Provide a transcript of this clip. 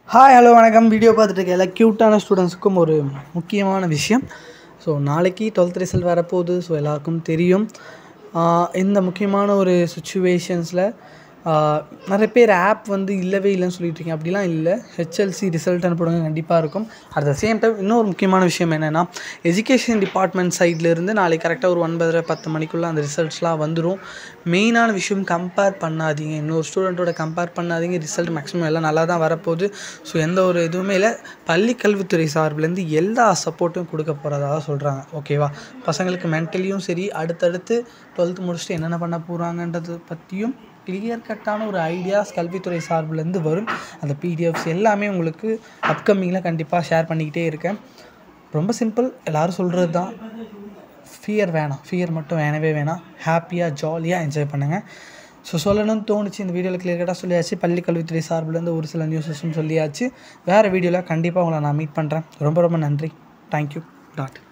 hi hello வணக்கம் video பார்த்துட்டு இருக்க எல்லா க்யூட்டான ஸ்டூடெண்ட்ஸுக்கும் ஒரு முக்கியமான விஷயம் ஸோ நாளைக்கு டுவெல்த் ரிசல்ட் வரப்போகுது ஸோ எல்லாருக்கும் தெரியும் ஆஹ் இந்த முக்கியமான ஒரு சுச்சுவேஷன்ஸில் நிறைய பேர் ஆப் வந்து இல்லவே இல்லைன்னு சொல்லிட்டு இருக்கீங்க அப்படிலாம் இல்லை ஹெச்எல்சி ரிசல்ட் அனுப்புடுங்க கண்டிப்பாக இருக்கும் அட் த சேம் டைம் இன்னொரு முக்கியமான விஷயம் என்னென்னா எஜுகேஷன் டிபார்ட்மெண்ட் சைட்லேருந்து நாளைக்கு கரெக்டாக ஒரு ஒன்பதரை பத்து மணிக்குள்ளே அந்த ரிசல்ட்ஸ்லாம் வந்துடும் மெயினான விஷயம் கம்பேர் பண்ணாதீங்க இன்னொரு ஸ்டூடெண்ட்டோட கம்பேர் பண்ணாதீங்க ரிசல்ட் மேக்ஸிமம் எல்லாம் நல்லா தான் வரப்போகுது ஸோ எந்த ஒரு இதுவுமே இல்லை பள்ளி கல்வித்துறை சார்பிலேருந்து எல்லா சப்போர்ட்டும் கொடுக்க போகிறதா சொல்கிறாங்க ஓகேவா பசங்களுக்கு மென்டலியும் சரி அடுத்தடுத்து டுவெல்த்து முடிச்சுட்டு என்னென்ன பண்ண போகிறாங்கன்றது பற்றியும் கிளியர் கட்டான ஒரு ஐடியாஸ் கல்வித்துறை சார்பிலேருந்து வரும் அந்த பிடிஎஃப்ஸ் எல்லாமே உங்களுக்கு அப்கமிங்கில் கண்டிப்பாக ஷேர் பண்ணிக்கிட்டே இருக்கேன் ரொம்ப சிம்பிள் எல்லோரும் சொல்கிறது தான் ஃபியர் வேணாம் ஃபியர் மட்டும் வேணவே வேணாம் ஹாப்பியாக ஜாலியாக என்ஜாய் பண்ணுங்கள் ஸோ சொல்லணும்னு தோணுச்சு இந்த வீடியோவில் கிளியர் கட்டாக சொல்லியாச்சு பள்ளி கல்வித்துறை சார்பிலேருந்து ஒரு சில நியூஸஸும் சொல்லியாச்சு வேறு வீடியோவில் கண்டிப்பாக உங்களை நான் மீட் பண்ணுறேன் ரொம்ப ரொம்ப நன்றி தேங்க்யூ டாட்